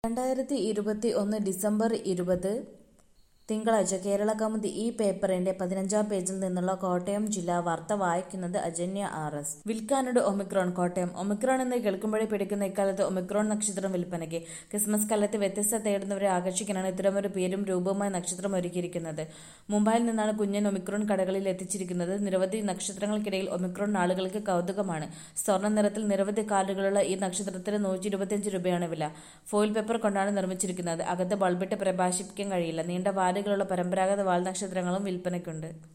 രണ്ടായിരത്തി ഇരുപത്തി ഒന്ന് ഡിസംബർ ഇരുപത് തിങ്കളാഴ്ച കേരള കൗമുദി ഈ പേപ്പറിന്റെ പതിനഞ്ചാം പേജിൽ നിന്നുള്ള കോട്ടയം ജില്ലാ വാർത്ത വായിക്കുന്നത് അജന്യ ആർ എസ് വിൽക്കാനുണ്ട് ഒമിക്രോൺ കോട്ടയം ഒമിക്രോൺ എന്ന് കേൾക്കുമ്പോഴേ പിടിക്കുന്ന ഇക്കാലത്ത് ഒമിക്രോൺ നക്ഷത്രം വിൽപ്പനയ്ക്ക് ക്രിസ്മസ് കാലത്ത് വ്യത്യസ്ത തേടുന്നവരെ ആകർഷിക്കാനാണ് ഇത്തരമൊരു പേരും രൂപവുമായി നക്ഷത്രം ഒരുക്കിയിരിക്കുന്നത് മുംബൈയിൽ നിന്നാണ് കുഞ്ഞൻ ഒമിക്രോൺ കടകളിൽ എത്തിച്ചിരിക്കുന്നത് നിരവധി നക്ഷത്രങ്ങൾക്കിടയിൽ ഒമിക്രോൺ ആളുകൾക്ക് കൗതുകമാണ് സ്വർണ്ണ നിറത്തിൽ നിരവധി കാലുകളുള്ള ഈ നക്ഷത്രത്തിന് നൂറ്റി ഇരുപത്തിയഞ്ച് രൂപയാണ് വില ഫോയിൽ പേപ്പർ കൊണ്ടാണ് നിർമ്മിച്ചിരിക്കുന്നത് അകത്ത് ബൾബിട്ട് പ്രകാശിപ്പിക്കാൻ കഴിയില്ല നീണ്ട വാലുകളുള്ള പരമ്പരാഗത വാൽ നക്ഷത്രങ്ങളും വിൽപ്പനയ്ക്കുണ്ട്